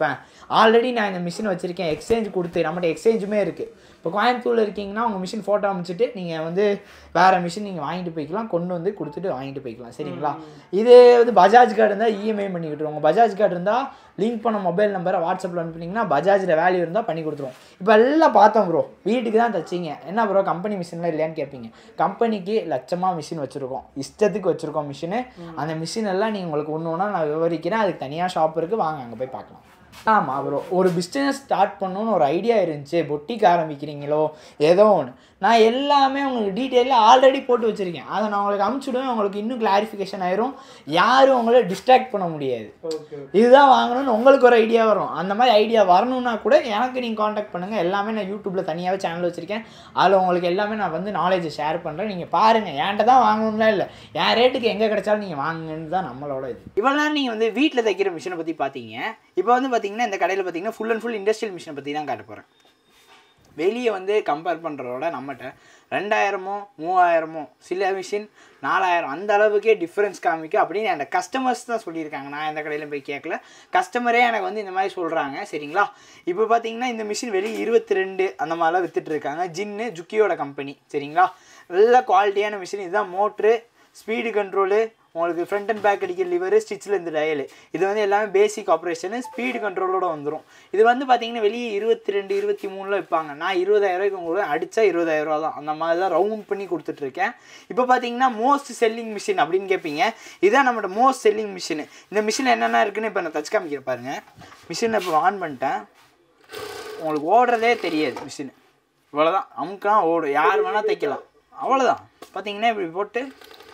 ஆல்ரெடி நான் இந்த மிஷின் வச்சுருக்கேன் எக்ஸ்சேஞ்ச் கொடுத்து நம்மகிட்ட எக்ஸ்சேஞ்சுமே இருக்குது இப்போ கோயம்புத்தூரில் இருக்கீங்கன்னா உங்கள் மிஷின் ஃபோட்டோ அமைச்சிட்டு நீங்கள் வந்து வேறு மிஷின் நீங்கள் வாங்கிட்டு போய்க்கலாம் கொண்டு வந்து கொடுத்துட்டு வாங்கிட்டு போய்க்கலாம் சரிங்களா இது வந்து பஜாஜ் கார்டு இருந்தால் இஎம்ஐ பண்ணி கொடுத்துருவோம் உங்கள் பஜாஜ் கார்டு இருந்தால் லிங்க் பண்ண மொபைல் நம்பரை வாட்ஸ்அப்பில் அனுப்புனீங்கன்னா பஜாஜில் வேல்யூ இருந்தால் பண்ணி கொடுத்துருவோம் இப்போ எல்லாம் பார்த்தோம் ப்ரோ வீட்டுக்கு தான் தச்சிங்க என்ன ப்ரோ கம்பெனி மிஷின்லாம் இல்லையான்னு கேட்பீங்க கம்பெனிக்கு லட்சமாக மிஷின் வச்சுருக்கோம் இஷ்டத்துக்கு வச்சுருக்கோம் மிஷினு அந்த மிஷின் எல்லாம் நீங்கள் உங்களுக்கு ஒன்று ஒன்றா நான் விவரிக்கிறேன் அதுக்கு தனியாக ஷாப் இருக்குது வாங்க அங்கே போய் பார்க்கலாம் ஆமாம் ப்ரோ ஒரு பிஸ்னஸ் ஸ்டார்ட் பண்ணணும்னு ஒரு ஐடியா இருந்துச்சு பொட்டிக்கு ஆரம்பிக்கிறீங்களோ ஏதோ ஒன்று நான் எல்லாமே உங்களுக்கு டீட்டெயிலில் ஆல்ரெடி போட்டு வச்சுருக்கேன் அதை நான் உங்களுக்கு அமுச்சுடுவேன் உங்களுக்கு இன்னும் கிளாரிஃபிகேஷன் ஆயிரும் யாரும் உங்களை டிஸ்ட்ராக்ட் பண்ண முடியாது ஓகே இதுதான் வாங்கணும்னு உங்களுக்கு ஒரு ஐடியா வரும் அந்த மாதிரி ஐடியா வரணும்னா கூட எனக்கு நீங்கள் காண்டாக்ட் பண்ணுங்கள் எல்லாமே நான் யூடியூப்பில் தனியாகவே சேனல் வச்சுருக்கேன் அதில் உங்களுக்கு எல்லாமே நான் வந்து நாலேஜ் ஷேர் பண்ணுறேன் நீங்கள் பாருங்கள் என்கிட்ட தான் வாங்கணும்லாம் இல்லை என் ரேட்டுக்கு எங்கே கிடைச்சாலும் நீங்கள் வாங்குங்கன்னு தான் நம்மளோட இது இவ்வளோ நேரம் நீங்கள் வந்து வீட்டில் தைக்கிற மிஷினை பற்றி பார்த்தீங்க இப்போ வந்து பார்த்தீங்கன்னா இந்த கடையில் பார்த்தீங்கன்னா ஃபுல் அண்ட் ஃபுல் இண்டஸ்ட்ரியல் மிஷினை பற்றி தான் காட்ட போகிறேன் வெளியே வந்து கம்பேர் பண்ணுறதோட நம்மகிட்ட ரெண்டாயிரமோ மூவாயிரமோ சில மிஷின் நாலாயிரம் அந்த அளவுக்கே டிஃப்ரென்ஸ் காமிக்கும் அப்படின்னு அந்த கஸ்டமர்ஸ் தான் சொல்லியிருக்காங்க நான் எந்த கடையிலும் போய் கேட்கல கஸ்டமரே எனக்கு வந்து இந்த மாதிரி சொல்கிறாங்க சரிங்களா இப்போ பார்த்தீங்கன்னா இந்த மிஷின் வெளியே இருபத்தி ரெண்டு அந்த மாதிரிலாம் வித்துட்டு இருக்காங்க ஜின்னு ஜுக்கியோட கம்பெனி சரிங்களா நல்ல குவாலிட்டியான மிஷின் இதுதான் மோட்ரு ஸ்பீடு கண்ட்ரோலு உங்களுக்கு ஃப்ரண்ட் அண்ட் பேக் அடிக்கிற லிவர் ஸ்டிச்சில் இந்த டயலு இது வந்து எல்லாமே பேசிக் ஆப்ரேஷனு ஸ்பீடு கண்ட்ரோலோட வந்துடும் இது வந்து பார்த்தீங்கன்னா வெளியே இருபத்தி ரெண்டு இருபத்தி மூணில் விற்பாங்க நான் இருபதாயிரம் ரூபாய்க்கு உங்களுக்கு அடித்தா இருபதாயிரம் ரூபா தான் அந்த மாதிரி தான் ரவுண்ட் பண்ணி கொடுத்துட்ருக்கேன் இப்போ பார்த்தீங்கன்னா மோஸ்ட் செல்லிங் மிஷின் அப்படின்னு கேட்பீங்க இதான் நம்மளோட மோஸ்ட் செல்லிங் மிஷின் இந்த மிஷின் என்னென்ன இருக்குன்னு இப்போ நான் தச்சு காமிக்கிறேன் பாருங்க மிஷினை இப்போ ஆன் பண்ணிட்டேன் உங்களுக்கு ஓடுறதே தெரியாது மிஷின் இவ்வளோதான் அமுக்கா ஓடும் யார் வேணால் தைக்கலாம் அவ்வளோதான் பார்த்தீங்கன்னா இப்படி போட்டு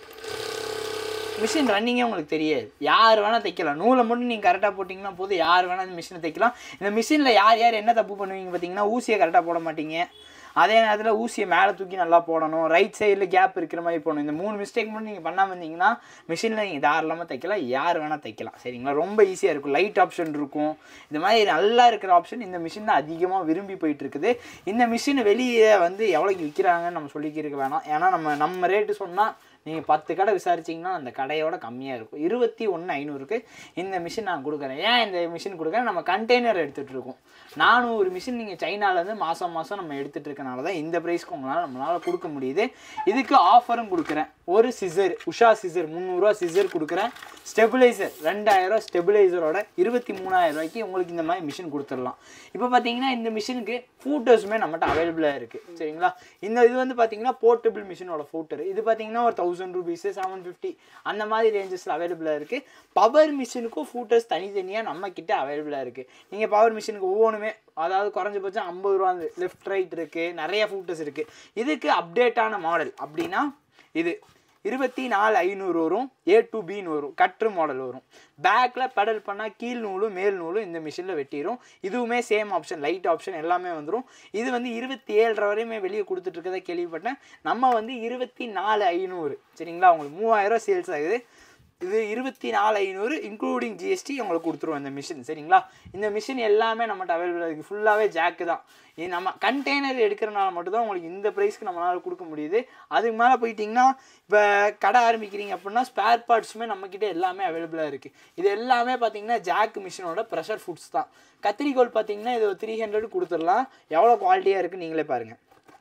மிஷின் ரன்னிங்கே உங்களுக்கு தெரியாது யார் வேணால் தைக்கலாம் நூலை மட்டும் நீங்கள் கரெக்டாக போட்டிங்கன்னா போதும் யார் வேணால் இந்த மிஷினை தைக்கலாம் இந்த மிஷினில் யார் யார் என்ன தப்பு பண்ணுவீங்க பார்த்தீங்கன்னா ஊசியை கரெக்டாக போட மாட்டீங்க அதே நேரத்தில் ஊசியை மேலே தூக்கி நல்லா போடணும் ரைட் சைடில் கேப் இருக்கிற மாதிரி போடணும் இந்த மூணு மிஸ்டேக் மட்டும் நீங்கள் பண்ணாமல் இருந்தீங்கன்னா மிஷினில் நீங்கள் தாராளமாக தைக்கலாம் யார் வேணால் தைக்கலாம் சரிங்களா ரொம்ப ஈஸியாக இருக்கும் லைட் ஆப்ஷன் இருக்கும் இந்த மாதிரி நல்லா இருக்கிற ஆப்ஷன் இந்த மிஷின் தான் அதிகமாக விரும்பி போயிட்டு இருக்குது இந்த மிஷின் வெளியே வந்து எவ்வளோக்கு விற்கிறாங்கன்னு நம்ம சொல்லிக்கிறதுக்கு வேணாம் ஏன்னா நம்ம நம்ம ரேட்டு சொன்னால் நீங்கள் பத்து கடை விசாரிச்சிங்கன்னா அந்த கடையோட கம்மியாக இருக்கும் இருபத்தி ஒன்று ஐநூறுக்கு இந்த மிஷின் நான் கொடுக்குறேன் ஏன் இந்த மிஷின் கொடுக்குறேன் நம்ம கண்டெய்னர் எடுத்துகிட்டு இருக்கோம் நானூறு மிஷின் நீங்கள் சைனாலேருந்து மாதம் மாதம் நம்ம எடுத்துகிட்டு இருக்கனால தான் இந்த ப்ரைஸ்க்கு உங்களால் நம்மளால் கொடுக்க முடியுது இதுக்கு ஆஃபரும் கொடுக்குறேன் ஒரு சிசர் உஷா சிசர் முந்நூறுரூவா சிசர் கொடுக்குறேன் ஸ்டெபிளைசர் ரெண்டாயிரம் ஸ்டெபிளைசரோட இருபத்தி மூணாயிரம் ரூபாய்க்கு உங்களுக்கு இந்த மாதிரி மிஷின் கொடுத்துடலாம் இப்போ பார்த்தீங்கன்னா இந்த மிஷினுக்கு ஃபூட்டர்ஸுமே நம்மகிட்ட அவைலபிளாக இருக்குது சரிங்களா இந்த இது வந்து பார்த்தீங்கன்னா போர்ட்டபிள் மிஷினோட ஃபூட்டர் இது பார்த்தீங்கன்னா ஒரு தௌசண்ட் ருபீஸு செவன் ஃபிஃப்டி அந்த மாதிரி ரேஞ்சஸில் அவைலபிளாக இருக்குது பவர் மிஷினுக்கும் ஃபூட்டர்ஸ் தனித்தனியாக நம்ம கிட்ட அவைலபிளாக இருக்குது நீங்கள் பவர் மிஷினுக்கு ஒவ்வொன்றுமே அதாவது குறைஞ்சபட்சம் ஐம்பது ரூபா லெஃப்ட் ரைட் இருக்குது நிறைய ஃபூட்டர்ஸ் இருக்குது இதுக்கு அப்டேட்டான மாடல் அப்படின்னா இது இருபத்தி நாலு ஐநூறு வரும் ஏ டு பின்னு வரும் கட்ரு மாடல் வரும் பேக்கில் பெடல் பண்ணால் கீழ் நூலும் மேல் நூலும் இந்த மிஷினில் வெட்டிடும் இதுவுமே சேம் ஆப்ஷன் லைட் ஆப்ஷன் எல்லாமே வந்துடும் இது வந்து இருபத்தி ஏழரை வரையுமே வெளியே கொடுத்துட்ருக்கதை கேள்விப்பட்டேன் நம்ம வந்து இருபத்தி நாலு ஐநூறு சரிங்களா உங்களுக்கு மூவாயிரம் சேல்ஸ் ஆகுது இது இருபத்தி நாலு ஐநூறு இன்க்ளூடிங் ஜிஎஸ்டி உங்களுக்கு கொடுத்துருவோம் இந்த மிஷின் சரிங்களா இந்த மிஷின் எல்லாமே நம்மகிட்ட அவைலபிளாக இருக்குது ஃபுல்லாகவே ஜாக்கு தான் இது நம்ம கண்டெய்னர் எடுக்கிறனால மட்டும்தான் உங்களுக்கு இந்த ப்ரைஸ்க்கு நம்மளால் கொடுக்க முடியுது அதுக்கு மேலே போயிட்டிங்கன்னா இப்போ கடை ஆரம்பிக்கிறீங்க அப்படின்னா ஸ்பேர் பார்ட்ஸுமே நம்மக்கிட்ட எல்லாமே அவைலபிளாக இருக்குது இது எல்லாமே பார்த்தீங்கன்னா ஜாக் மிஷினோட ப்ரெஷர் ஃபுட்ஸ் தான் கத்திரிக்கோல் பார்த்தீங்கன்னா இது த்ரீ ஹண்ட்ரட் கொடுத்துடலாம் எவ்வளோ குவாலிட்டியாக இருக்குன்னு நீங்களே பாருங்கள்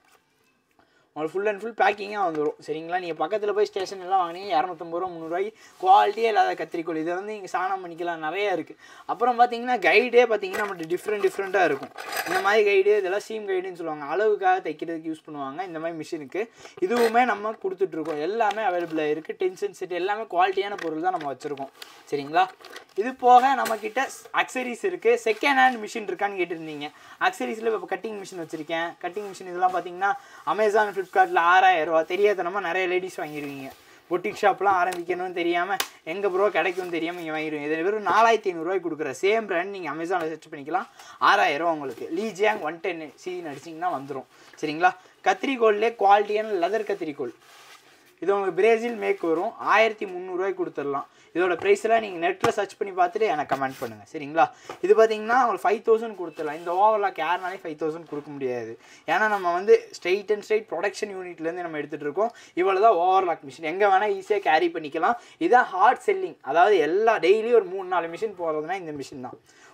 உங்களுக்கு ஃபுல் அண்ட் ஃபுல் பேக்கிங்காக வந்துடும் சரிங்களா நீங்கள் பக்கத்தில் போய் ஸ்டேஷன் எல்லாம் வாங்கினீங்க இரநூத்தம்பது ரூபா முந்நூறுவாய்க்கு குவாலிட்டியே இல்லாத கத்திரிக்கோள் இதை வந்து நீங்கள் சாணம் பண்ணிக்கலாம் நிறையா இருக்குது அப்புறம் பார்த்தீங்கன்னா கைடே பார்த்தீங்கன்னா நம்மகிட்ட டிஃப்ரெண்ட் டிஃப்ரெண்ட்டாக இருக்கும் இந்த மாதிரி கைடு இதெல்லாம் சீம் கைடுன்னு சொல்லுவாங்க அளவுக்காக தைக்கிறதுக்கு யூஸ் பண்ணுவாங்க இந்த மாதிரி மிஷினுக்கு இதுவுமே நம்ம கொடுத்துட்ருக்கோம் எல்லாமே அவைலபிளாக இருக்குது டென்ஷன் செட் எல்லாமே குவாலிட்டியான பொருள் தான் நம்ம வச்சுருக்கோம் சரிங்களா இது போக நம்மக்கிட்ட அக்சரிஸ் இருக்குது செகண்ட் ஹேண்ட் மிஷின் இருக்கான்னு கேட்டிருந்தீங்க அக்சரிஸில் இப்போ கட்டிங் மிஷின் வச்சுருக்கேன் கட்டிங் மிஷின் இதெல்லாம் பார்த்தீங்கன்னா அமேசான் ஃப்ளிப்கார்ட்டில் ஆறாயிரம் ரூபா தெரியாதனமா நிறைய லேடிஸ் வாங்கிடுவீங்க பொட்டிக் ஷாப்லாம் ஆரம்பிக்கணும்னு தெரியாமல் எங்கே ப்ரோ கிடைக்கும்னு தெரியாமல் நீங்கள் வாங்கிடுவீங்க இதில் வெறும் நாலாயிரத்தி ஐநூறுரூவாய்க்கு கொடுக்குற சேம் பிராண்ட் நீங்கள் அமேசானில் சர்ச் பண்ணிக்கலாம் ஆறாயிரம் உங்களுக்கு லீஜியாங் ஒன் டென் சின்னு அடிச்சிங்கன்னா வந்துடும் சரிங்களா கத்திரிக்கோல்லே குவாலிட்டியான லெதர் கத்திரிக்கோல் இது உங்களுக்கு பிரேசில் மேக் வரும் ஆயிரத்தி முந்நூறுரூவாய்க்கு கொடுத்துடலாம் இதோட ப்ரைஸ்லாம் நீங்கள் நெட்டில் சர்ச் பண்ணி பார்த்துட்டு எனக்கு கமெண்ட் பண்ணுங்கள் சரிங்களா இது பார்த்தீங்கன்னா உங்களுக்கு ஃபைவ் தௌசண்ட் கொடுத்துடலாம் இந்த ஓவர்லாக் யாருனாலே ஃபைவ் தௌசண்ட் கொடுக்க முடியாது ஏன்னா நம்ம வந்து ஸ்ட்ரெயிட் அண்ட் ஸ்ட்ரெயிட் ப்ரொடக்ஷன் யூனிட்லேருந்து நம்ம எடுத்துகிட்டு இருக்கோம் இவ்வளோ தான் ஓவர்லாக் மிஷின் எங்கே வேணால் ஈஸியாக கேரி பண்ணிக்கலாம் இதான் ஹார்ட் செல்லிங் அதாவது எல்லா டெய்லி ஒரு மூணு நாலு மிஷின் போகிறதுனா இந்த மிஷின் தான்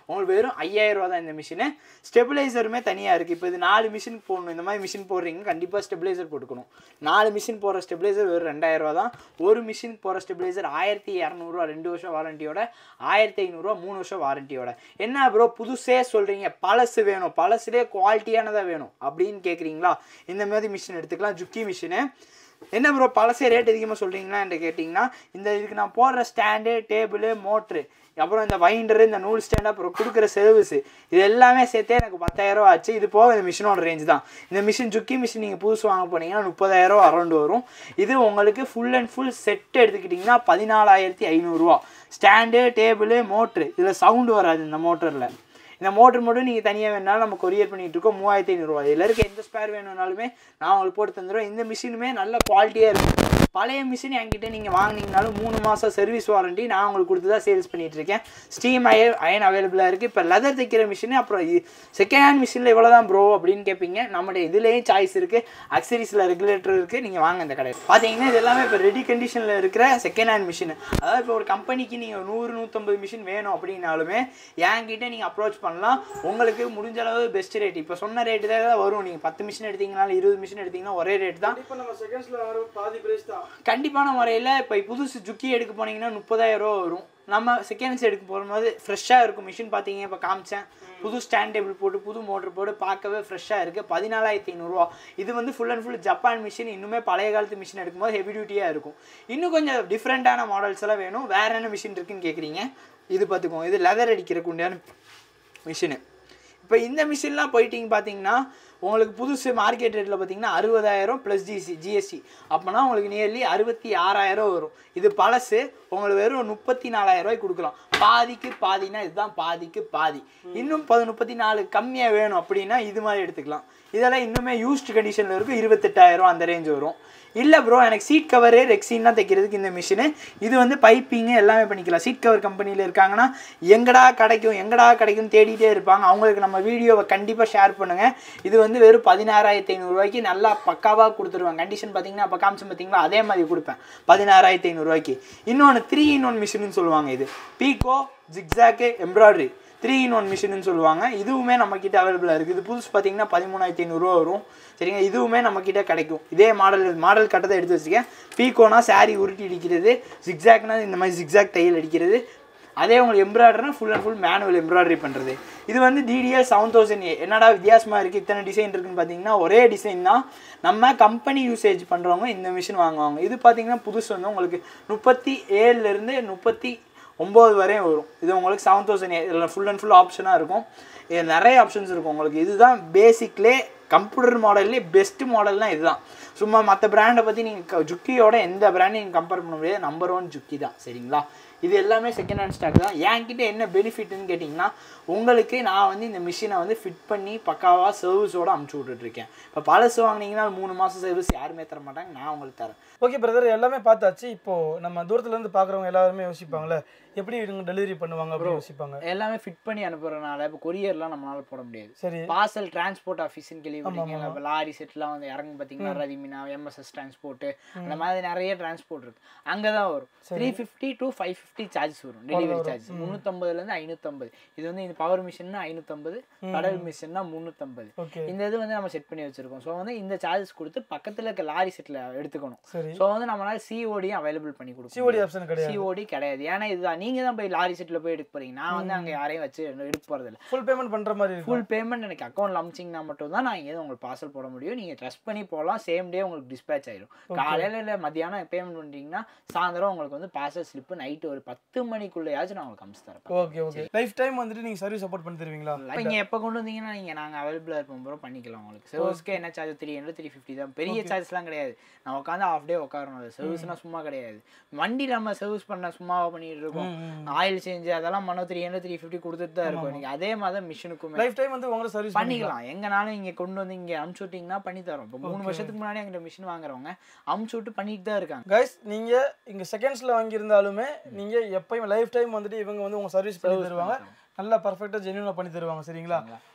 உங்களுக்கு வெறும் ஐயாயிரம் ரூபா தான் இந்த மிஷினு ஸ்டெபிளைசருமே தனியாக இருக்குது இப்போ இது நாலு மிஷின் போடணும் இந்த மாதிரி மிஷின் போடுறீங்க கண்டிப்பாக ஸ்டெபிளைசர் போட்டுக்கணும் நாலு மிஷின் போடுற ஸ்டெபிளைசர் வெறும் ரெண்டாயிரம் ரூபா தான் ஒரு மிஷின் போகிற ஸ்டெபிளைசர் ஆயிரத்தி இரநூறுவா ரெண்டு வருஷம் வாரண்டியோட ஆயிரத்தி ஐநூறுரூவா மூணு வருஷம் வாரண்டியோட என்ன ப்ரோ புதுசே சொல்கிறீங்க பழசு வேணும் பழசுலேயே குவாலிட்டியானதாக வேணும் அப்படின்னு கேட்குறீங்களா இந்த மாதிரி மிஷின் எடுத்துக்கலாம் ஜுக்கி மிஷினு என்ன ப்ரோ பழசே ரேட் அதிகமாக சொல்கிறீங்களா என்று கேட்டிங்கன்னா இந்த இதுக்கு நான் போடுற ஸ்டாண்டு டேபிள் மோட்ரு அப்புறம் இந்த வைண்டரு இந்த நூல் ஸ்டாண்ட் அப்புறம் கொடுக்குற சர்வீஸ் இது எல்லாமே சேர்த்தே எனக்கு பத்தாயிரம் ஆச்சு இது போக இந்த மிஷினோட ரேஞ்ச் தான் இந்த மிஷின் ஜுக்கி மிஷின் நீங்கள் புதுசு வாங்க போனீங்கன்னா முப்பதாயிரம் அரௌண்ட் வரும் இது உங்களுக்கு ஃபுல் அண்ட் ஃபுல் செட் எடுத்துக்கிட்டிங்கன்னா பதினாலாயிரத்தி ஐநூறுரூவா ஸ்டாண்டு டேபிள் மோட்ரு இதில் சவுண்டு வராது இந்த மோட்டரில் இந்த மோட்டர் மட்டும் நீங்கள் தனியாக வேணாலும் நம்ம கொரியர் பண்ணிட்டு இருக்கோம் மூவாயிரத்தி ஐநூறுரூவா இதில் இருக்க எந்த ஸ்பேர் வேணும்னாலுமே நான் உங்களுக்கு போட்டு தந்துடுவேன் இந்த மிஷினுமே நல்ல குவாலிட்டியாக இருக்கும் பழைய மிஷின் என்கிட்ட நீங்கள் வாங்கினீங்கனாலும் மூணு மாதம் சர்வீஸ் வாரண்டி நான் உங்களுக்கு கொடுத்து தான் சேல்ஸ் பண்ணிட்டு இருக்கேன் ஸ்டீம் அயன் அயன் அவைலபிளாக இருக்குது இப்போ லெதர் தைக்கிற மிஷின் அப்புறம் செகண்ட் ஹேண்ட் மிஷினில் இவ்வளோ தான் ப்ரோ அப்படின்னு கேட்பீங்க நம்மளுடைய இதுலேயும் சாய்ஸ் இருக்குது அக்சரிஸில் ரெகுலேட்டர் இருக்குது நீங்கள் வாங்க இந்த கடையில் பார்த்தீங்கன்னா இது எல்லாமே இப்போ ரெடி கண்டிஷனில் இருக்கிற செகண்ட் ஹேண்ட் மிஷின் அதாவது இப்போ ஒரு கம்பெனிக்கு நீங்கள் நூறு நூற்றம்பது மிஷின் வேணும் அப்படின்னாலுமே என்கிட்ட நீங்கள் அப்ரோச் பண்ணலாம் உங்களுக்கு முடிஞ்ச அளவு பெஸ்ட் ரேட் இப்போ சொன்ன ரேட்டு தான் வரும் நீங்கள் பத்து மிஷின் எடுத்தீங்கனாலும் இருபது மிஷின் எடுத்தீங்கன்னா ஒரே ரேட் தான் இப்போ நம்ம செகண்ட்ஸ்ல வர பாதி பிரைஸ் தான் கண்டிப்பான முறையில் இப்போ புதுசு ஜுக்கி எடுக்க போனீங்கன்னா முப்பதாயிரம் ரூபா வரும் நம்ம செகண்ட்ஸ் எடுக்க போகும்போது ஃப்ரெஷ்ஷாக இருக்கும் மிஷின் பார்த்தீங்க இப்போ காமிச்சேன் புது ஸ்டாண்ட் டேபிள் போட்டு புது மோட்டர் போட்டு பார்க்கவே ஃப்ரெஷ்ஷாக இருக்குது பதினாலாயிரத்தி ஐநூறுரூவா இது வந்து full and full Japan machine இன்னுமே பழைய காலத்து மிஷின் எடுக்கும்போது ஹெவி டியூட்டியாக இருக்கும் இன்னும் கொஞ்சம் டிஃப்ரெண்ட்டான மாடல்ஸ் எல்லாம் வேணும் வேறு என்ன மிஷின் இருக்குன்னு கேட்குறீங்க இது பார்த்துக்கோங்க இது லெதர் அடிக்கிறக்கு உண்டான மிஷினு இப்போ இந்த மிஷின்லாம் போயிட்டீங்க பார்த்தீங்கன்னா உங்களுக்கு புதுசு மார்க்கெட் ரேட்டில் பார்த்தீங்கன்னா அறுபதாயிரம் ப்ளஸ் ஜிசி ஜிஎஸ்டி அப்போனா உங்களுக்கு நியர்லி அறுபத்தி ஆறாயிரம் வரும் இது பழசு உங்களுக்கு வெறும் முப்பத்தி நாலாயிரம் ரூபாய்க்கு கொடுக்கலாம் பாதிக்கு பாதினா இதுதான் பாதிக்கு பாதி இன்னும் பது முப்பத்தி நாலு கம்மியாக வேணும் அப்படின்னா இது மாதிரி எடுத்துக்கலாம் இதெல்லாம் இன்னுமே யூஸ்ட் கண்டிஷனில் இருக்கும் இருபத்தெட்டாயிரம் அந்த ரேஞ்ச் வரும் இல்லை ப்ரோ எனக்கு சீட் கவரு ரெக்ஸின்லாம் தைக்கிறதுக்கு இந்த மிஷினு இது வந்து பைப்பிங்கு எல்லாமே பண்ணிக்கலாம் சீட் கவர் கம்பெனியில் இருக்காங்கன்னா எங்கடா கிடைக்கும் எங்கடா கிடைக்கும் தேடிட்டே இருப்பாங்க அவங்களுக்கு நம்ம வீடியோவை கண்டிப்பாக ஷேர் பண்ணுங்கள் இது வந்து வெறும் பதினாறாயிரத்தி ஐநூறுரூவாய்க்கு நல்லா பக்காவாக கொடுத்துருவேன் கண்டிஷன் பார்த்தீங்கன்னா அப்போ காமிச்சு பார்த்தீங்களா அதே மாதிரி கொடுப்பேன் பதினாறாயிரத்தி ஐநூறுரூவாய்க்கு இன்னொன்று த்ரீ இன் ஒன் மிஷின்னு சொல்லுவாங்க இது pico zigzag embroidery three in one மிஷின்னு சொல்லுவாங்க இதுவுமே நம்மக்கிட்ட அவைலபிளாக இருக்குது இது புதுசு பார்த்தீங்கன்னா பதிமூணாயிரத்தி ஐநூறுரூவா வரும் சரிங்க இதுவுமே நம்மக்கிட்ட கிடைக்கும் இதே மாடல் மாடல் கட்டத்தை எடுத்து வச்சுருக்கேன் பீகோனா saree உருட்டி அடிக்கிறது ஜிக்ஸாக்னா இந்த மாதிரி ஜிக்ஸாக் தையல் அடிக்கிறது அதே உங்களுக்கு எம்ப்ராய்டர்னா full and full manual embroidery பண்ணுறது இது வந்து டிடிஎல் செவன் தௌசண்ட் என்னடா வித்தியாசமாக இருக்குது இத்தனை டிசைன் இருக்குன்னு பார்த்தீங்கன்னா ஒரே டிசைன் தான் நம்ம கம்பெனி யூசேஜ் பண்ணுறவங்க இந்த மிஷின் வாங்குவாங்க இது பார்த்தீங்கன்னா புதுசு வந்து உங்களுக்கு முப்பத்தி ஏழுலேருந்து முப்பத்தி ஒம்பது வரையும் வரும் இது உங்களுக்கு செவன் தௌசண்ட் இதில் ஃபுல் அண்ட் ஃபுல் ஆப்ஷனாக இருக்கும் இது நிறைய ஆப்ஷன்ஸ் இருக்கும் உங்களுக்கு இதுதான் பேசிக்லே கம்ப்யூட்டர் மாடல்லே பெஸ்ட் மாடல்னா இதுதான் சும்மா மற்ற பிராண்டை பற்றி நீங்கள் ஜுக்கியோட எந்த பிராண்டையும் நீங்கள் கம்பேர் பண்ண முடியாது நம்பர் ஒன் ஜுக்கி தான் சரிங்களா இது எல்லாமே செகண்ட் ஹேண்ட் ஸ்டாக் தான் என்கிட்ட என்ன பெனிஃபிட்னு கேட்டிங்கன்னா உங்களுக்கு நான் வந்து இந்த மிஷினை வந்து ஃபிட் பண்ணி பக்காவாக சர்வீஸோடு அமுச்சு விட்டுட்ருக்கேன் இப்போ பழசு வாங்கினீங்கன்னா மூணு மாதம் சர்வீஸ் யாருமே தர மாட்டாங்க நான் உங்களுக்கு தரேன் ஓகே பிரதர் எல்லாமே பார்த்தாச்சு இப்போ நம்ம தூரத்துல இருந்து பார்க்குறவங்க எல்லாருமே யோசிப்பாங்களே எப்படி இவங்க டெலிவரி பண்ணுவாங்க அப்படின்னு யோசிப்பாங்க எல்லாமே ஃபிட் பண்ணி அனுப்புறதுனால இப்போ கொரியர்லாம் நம்மளால போட முடியாது சரி பார்சல் டிரான்ஸ்போர்ட் ஆஃபீஸ்னு கேள்விப்பட்டீங்களா இப்போ லாரி செட்லாம் வந்து இறங்கும் பார்த்தீங்கன்னா ரதிமினா எம்எஸ்எஸ் டிரான்ஸ்போர்ட் அந்த மாதிரி நிறைய டிரான்ஸ்போர்ட் இருக்கு அங்கே தான் வரும் three fifty to five fifty charges வரும் டெலிவரி சார்ஜ் முந்நூற்றம்பதுலேருந்து ஐநூற்றம்பது இது வந்து இந்த பவர் மிஷின்னா ஐநூற்றம்பது கடல் மிஷின்னா முந்நூற்றம்பது ஓகே இந்த இது வந்து நம்ம செட் பண்ணி வச்சிருக்கோம் ஸோ வந்து இந்த சார்ஜஸ் கொடுத்து பக்கத்தில் இருக்க லாரி செட்டில் எடுத்துக்கணும் சரி ஸோ வந்து நம்மளால சிஓடியும் அவைலபிள் பண்ணி கொடுக்கணும் சிஓடி ஆப்ஷன் கிடையாது சிஓடி கிடையாது ஏன்னா இதுதான் நீங்க தான் போய் லாரி செட்டில் போய் எடுக்க போறீங்க நான் வந்து அங்க யாரையும் வச்சு எடுக்க போறது இல்ல ஃபுல் பேமெண்ட் பண்ற மாதிரி இருக்கும் ஃபுல் பேமெண்ட் எனக்கு அக்கௌண்ட்ல அமிச்சிங்கன்னா மட்டும் தான் நான் இங்கே உங்களுக்கு பார்சல் போட முடியும் நீங்க ட்ரஸ்ட் பண்ணி போகலாம் சேம் டே உங்களுக்கு டிஸ்பேச் ஆயிடும் காலையில இல்ல மத்தியானம் பேமெண்ட் பண்றீங்கன்னா சாயந்தரம் உங்களுக்கு வந்து பார்சல் ஸ்லிப் நைட்டு ஒரு பத்து மணிக்குள்ளேயாச்சும் நான் உங்களுக்கு அமிச்சு தரேன் ஓகே ஓகே லைஃப் டைம் வந்துட்டு நீங்க சர்வீஸ் சப்போர்ட் பண்ணி தருவீங்களா நீங்க எப்போ கொண்டு வந்தீங்கன்னா நீங்க நாங்க அவைலபிளா இருப்போம் ப்ரோ பண்ணிக்கலாம் உங்களுக்கு சர்வீஸ்க்கு என்ன charge three hundred three fifty தான் பெரிய சார்ஜஸ்லாம் கிடையாது நான் உட்காந்து ஆஃப் டே உட்காரணும் அது சர்வீஸ்னா சும்மா கிடையாது வண்டி நம்ம சர்வீஸ் பண்ண சும்மாவா பண்ணிட்டு இருக்கோம் ஆயில் சேஞ்ச் அதெல்லாம் பண்ண த்ரீ ஹண்ட்ரட் த்ரீ ஃபிஃப்டி கொடுத்துட்டு தான் இருக்கும் நீங்க அதே மாதிரி தான் மிஷினுக்குமே லைஃப் டைம் வந்து உங்களை சர்வீஸ் பண்ணிக்கலாம் எங்கனாலும் இங்க கொண்டு வந்து இங்க அமுச்சு விட்டீங்கன்னா பண்ணி தரோம் இப்போ மூணு வருஷத்துக்கு முன்னாடி எங்கிட்ட மிஷின் வாங்குறவங்க அமுச்சு விட்டு பண்ணிட்டு தான் இருக்காங்க கைஸ் நீங்க இங்க செகண்ட்ஸ்ல வாங்கியிருந்தாலுமே நீங்க எப்பயும் லைஃப் டைம் வந்துட்டு இவங்க வந்து உங்க சர்வீஸ் பண்ணி தருவாங்க நல்லா பர்ஃபெக்டா ஜென்யூனா பண்ணி தருவாங்க சரிங்களா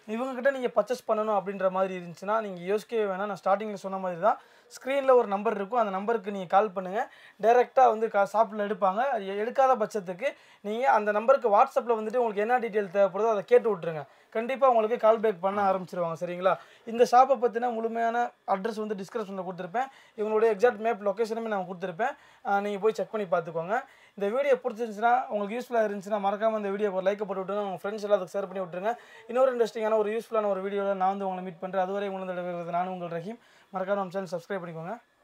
இவங்ககிட்ட நீங்கள் பர்ச்சேஸ் பண்ணணும் அப்படின்ற மாதிரி இருந்துச்சுன்னா நீங்கள் யோசிக்கவே வேணாம் நான் ஸ்டார்டிங்கில் சொன்ன மாதிரி தான் ஸ்க்ரீனில் ஒரு நம்பர் இருக்கும் அந்த நம்பருக்கு நீங்கள் கால் பண்ணுங்கள் டேரெக்டாக வந்து கா ஷாப்பில் எடுப்பாங்க அது எடுக்காத பட்சத்துக்கு நீங்கள் அந்த நம்பருக்கு வாட்ஸ்அப்பில் வந்துட்டு உங்களுக்கு என்ன டீட்டெயில் தேவைப்படுதோ அதை கேட்டு விட்ருங்க கண்டிப்பாக உங்களுக்கு கால் பேக் பண்ண ஆரம்பிச்சிருவாங்க சரிங்களா இந்த ஷாப்பை பற்றின முழுமையான அட்ரஸ் வந்து டிஸ்கிரிப்ஷனில் கொடுத்துருப்பேன் இவங்களுடைய எக்ஸாக்ட் மேப் லொக்கேஷனுமே நான் கொடுத்துருப்பேன் நீங்கள் போய் செக் பண்ணி பார்த்துக்கோங்க இந்த வீடியோ பிடிச்சிருந்துச்சுன்னா உங்களுக்கு யூஸ்ஃபுல்லாக இருந்துச்சுன்னா மறக்காம இந்த வீடியோ ஒரு லைக் போட்டு விட்டுருங்க உங்கள் ஃப்ரெண்ட்ஸ் எல்லாத்துக்கும் ஷேர் பண்ணி விட்டுருங்க இன்னொரு இன்ட்ரெஸ்டிங்கான ஒரு யூஸ்ஃபுல்லான ஒரு வீடியோவில் நான் வந்து உங்களை மீட் பண்ணுறேன் அதுவரை உங்களை நானும் உங்கள் ரஹீம் மறக்காம நம்ம சேனல் சப்ஸ்கிரைப் பண்ணிக்கோங்க